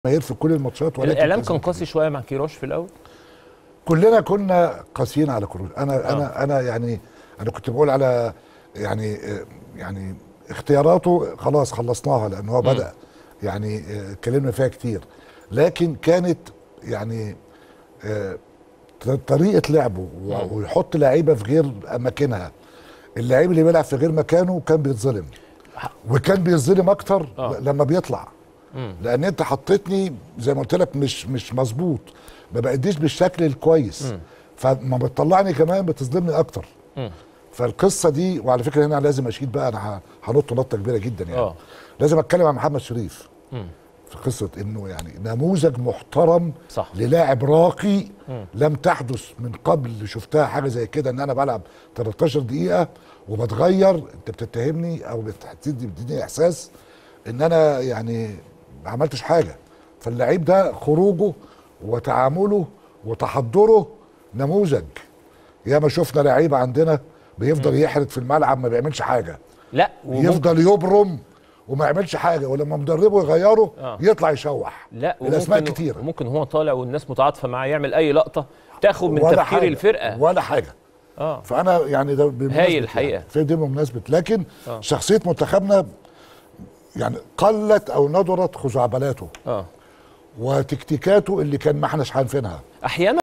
جماهير في كل الماتشات ولكن الاعلام كسب كان كتير. قاسي شويه مع كيروش في الاول كلنا كنا قاسيين على كروش انا آه. انا انا يعني انا كنت بقول على يعني آه، يعني اختياراته خلاص خلصناها لان هو بدا يعني آه، اتكلمنا فيها كتير لكن كانت يعني آه، ط- طريقه لعبه و- مم. ويحط لعيبه في غير اماكنها اللعيب اللي بيلعب في غير مكانه كان بيتظلم وكان بيتظلم اكتر آه. لما بيطلع مم. لان انت حطيتني زي ما قلت لك مش مش مظبوط ما بأديش بالشكل الكويس مم. فما بتطلعني كمان بتظلمني اكتر مم. فالقصه دي وعلى فكره هنا لازم اشيل بقى انا ه- هنط نطه كبيره جدا يعني اه لازم اتكلم عن محمد شريف مم. في قصه انه يعني نموذج محترم صح للاعب راقي مم. لم تحدث من قبل شفتها حاجه زي كده ان انا بلعب 13 دقيقه وبتغير انت بتتهمني او بتدي بتديني احساس ان انا يعني ما عملتش حاجه فاللعيب ده خروجه وتعامله وتحضره نموذج ياما شفنا لعيبه عندنا بيفضل يحرد في الملعب ما بيعملش حاجه لا وممكن يفضل يبرم وما يعملش حاجه ولما مدربه يغيره آه. يطلع يشوح لا الاسماء وممكن كتيره وممكن هو طالع والناس متعاطفه معاه يعمل اي لقطه تاخد من ولا تفكير حاجة. الفرقه ولا حاجه اه فانا يعني ده بمناسبة هايل الحقيقة. يعني في دي بمناسبه لكن آه. شخصيه منتخبنا يعني قلت او ندرت خزعبلاته اه وتكتيكاته اللي كان ما احناش عارفينها احيانا